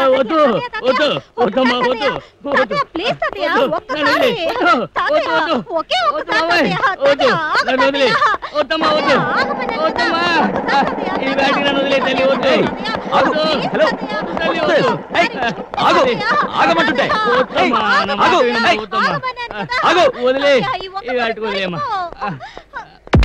వద్దు వద్దు వద్దమ్మా వద్దు వద్దు తాతయ్య ప్లీజ్ తాతయ్య వద్దు, ఒక్కసారి నన్ను వదిలేయ్. తాతయ్య వద్దు, వద్దు. ఒకే వద్దు, ఒక్కసారి మామయ్య. తాతయ్య వద్దు, తాతయ్య, నన్ను వదిలేయ్. తాతయ్య. వద్దమ్మా, వద్దు. ఆగమని వద్దమ్మా. తాతయ్య, ఈ వేటికి నన్ను వదిలేయ్ తల్లి, వద్దు. ఆగు. వద్దు. హలో. తల్లి, వద్దు. ఏయ్, ఆగు ఆగమంటుంటే వద్దమ్మా, నా మాట ఆగు. వినమ్మా, ఏయ్, వద్దమ్మా. ఆగమన్నాను కదా. ఆగు. వదిలే తాతయ్య, ఈ ఒక్క ఈ వేటికి పని వదిలేయమ్మా వెళ్ళిపో.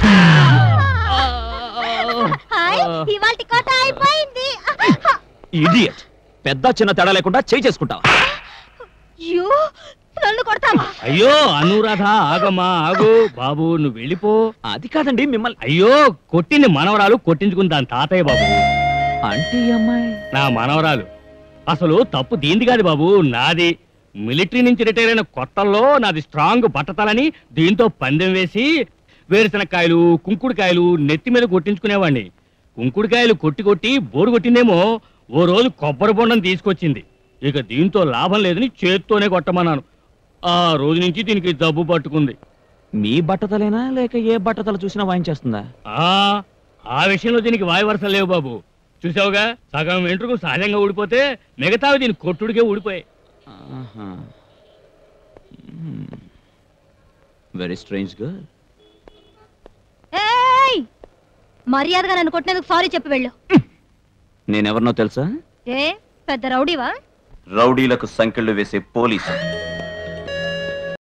హాయ్ ఇవాల్టి కోట అయిపోయింది ఇడియట్ పెద్ద చిన్న తేడా లేకుండా చేయి చేసుకుంటావా యూ నన్ను కొడతావా అయ్యో అనురాధ ఆగమ్మా ఆగు బాబు నువ్వు వెళ్ళిపో అది కాదండి మిమ్మల్ని అయ్యో కొట్టింది మనవరాలు కొట్టించుకుని దాని తాతయ్య బాబు అంటే ఈ అమ్మాయి నా మనవరాలు అసలు తప్పు దీంది కాదు బాబు నాది మిలిటరీ నుంచి రిటైర్ అయిన కొత్తల్లో నాది స్ట్రాంగ్ బట్టతలని దీంతో పందెం వేసి వేరుశనక్కాయలు కుంకుడుకాయలు నెత్తి మీద కొట్టించుకునేవాడిని కుంకుడుకాయలు కొట్టి కొట్టి బోరు కొట్టిందేమో ఓ రోజు కొబ్బరి బొండం తీసుకొచ్చింది ఇక దీంతో లాభం లేదని చేత్తోనే కొట్టమన్నాను ఆ రోజు నుంచి దీనికి జబ్బు పట్టుకుంది మీ బట్టతలేనా లేక ఏ బట్టతల చూసినా వాయించేస్తుందా ఆ ఆ విషయంలో దీనికి వాయి వరుస లేవు బాబు చూసావుగా సగం వెంట్రుకు సహజంగా ఊడిపోతే మిగతావి దీని కొట్టుడికే ఊడిపోయాయి వెరీ స్ట్రేంజ్ గర్ల్ ఏయ్ మర్యాదగా నన్ను కొట్టినందుకు సారీ చెప్పి వెళ్ళు నేనెవరినో తెలుసా ఏ పెద్ద రౌడీవా రౌడీలకు సంకెళ్ళు వేసే పోలీసు